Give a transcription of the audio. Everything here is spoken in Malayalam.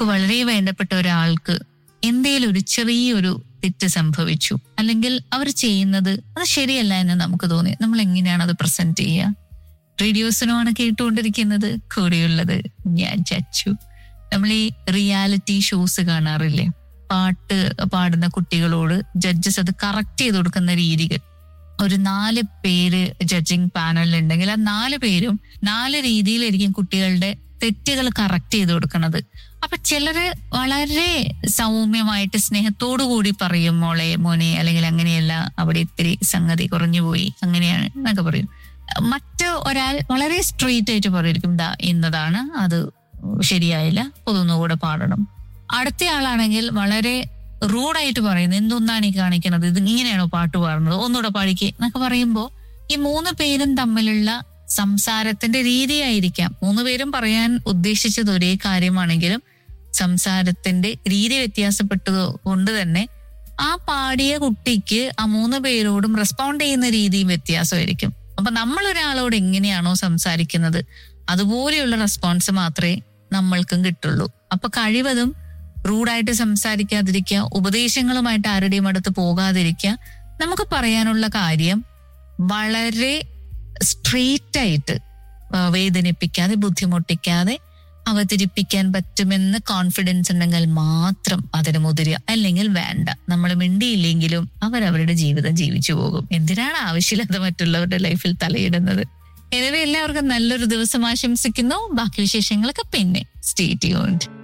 നമുക്ക് വളരെ വേണ്ടപ്പെട്ട ഒരാൾക്ക് എന്തേലും ഒരു ചെറിയൊരു തെറ്റ് സംഭവിച്ചു അല്ലെങ്കിൽ അവർ ചെയ്യുന്നത് അത് ശരിയല്ല എന്ന് നമുക്ക് തോന്നി നമ്മൾ എങ്ങനെയാണ് അത് പ്രസന്റ് ചെയ്യുക റേഡിയോസിനുമാണ് കേട്ടുകൊണ്ടിരിക്കുന്നത് കൂടെയുള്ളത് ഞാൻ ചച്ചു നമ്മൾ ഈ റിയാലിറ്റി ഷോസ് കാണാറില്ലേ പാട്ട് പാടുന്ന കുട്ടികളോട് ജഡ്ജസ് അത് കറക്റ്റ് ചെയ്ത് കൊടുക്കുന്ന രീതികൾ ഒരു നാല് പേര് ജഡ്ജിങ് പാനലിൽ ഉണ്ടെങ്കിൽ ആ നാല് പേരും നാല് രീതിയിലായിരിക്കും കുട്ടികളുടെ തെറ്റുകൾ കറക്റ്റ് ചെയ്ത് കൊടുക്കുന്നത് അപ്പൊ ചിലര് വളരെ സൗമ്യമായിട്ട് സ്നേഹത്തോടു കൂടി പറയും മോളെ മോനെ അല്ലെങ്കിൽ അങ്ങനെയല്ല അവിടെ ഇത്തിരി സംഗതി കുറഞ്ഞുപോയി അങ്ങനെയാണ് എന്നൊക്കെ പറയും മറ്റു ഒരാൾ വളരെ സ്ട്രെയിറ്റ് ആയിട്ട് പറയും ദാ ഇന്നതാണ് അത് ശരിയായില്ല ഒതൊന്നുകൂടെ പാടണം അടുത്ത ആളാണെങ്കിൽ വളരെ റൂഡായിട്ട് പറയുന്നത് എന്തൊന്നാണ് ഈ കാണിക്കുന്നത് ഇത് ഇങ്ങനെയാണോ പാട്ട് പാടുന്നത് ഒന്നുകൂടെ പാടിക്കേ എന്നൊക്കെ പറയുമ്പോൾ ഈ മൂന്ന് പേരും തമ്മിലുള്ള സംസാരത്തിന്റെ രീതിയായിരിക്കാം മൂന്ന് പേരും പറയാൻ ഉദ്ദേശിച്ചത് ഒരേ കാര്യമാണെങ്കിലും സംസാരത്തിന്റെ രീതി വ്യത്യാസപ്പെട്ടത് കൊണ്ട് തന്നെ ആ പാടിയ കുട്ടിക്ക് ആ മൂന്ന് പേരോടും റെസ്പോണ്ട് ചെയ്യുന്ന രീതിയും വ്യത്യാസമായിരിക്കും അപ്പൊ നമ്മൾ ഒരാളോട് എങ്ങനെയാണോ സംസാരിക്കുന്നത് അതുപോലെയുള്ള റെസ്പോൺസ് മാത്രമേ നമ്മൾക്കും കിട്ടുള്ളൂ അപ്പൊ കഴിവതും റൂഡായിട്ട് സംസാരിക്കാതിരിക്കുക ഉപദേശങ്ങളുമായിട്ട് ആരുടെയും അടുത്ത് പോകാതിരിക്കുക നമുക്ക് പറയാനുള്ള കാര്യം വളരെ സ്ട്രെയിറ്റ് ആയിട്ട് ആ, വേദനിപ്പിക്കാതെ ബുദ്ധിമുട്ടിക്കാതെ അവതരിപ്പിക്കാൻ പറ്റുമെന്ന് കോൺഫിഡൻസ് ഉണ്ടെങ്കിൽ മാത്രം അതിന് മുതിരുക അല്ലെങ്കിൽ വേണ്ട നമ്മൾ മിണ്ടിയില്ലെങ്കിലും അവരവരുടെ ജീവിതം ജീവിച്ചു പോകും എന്തിനാണ് ആവശ്യമില്ലാതെ മറ്റുള്ളവരുടെ ലൈഫിൽ തലയിടുന്നത് எனவே എല്ലാവർക്കും നല്ലൊരു ദിവസം ആശംസിക്കുന്നു ബാക്കി വിശേഷങ്ങളൊക്കെ പിന്നെ സ്റ്റേ ട്യൂൺഡ്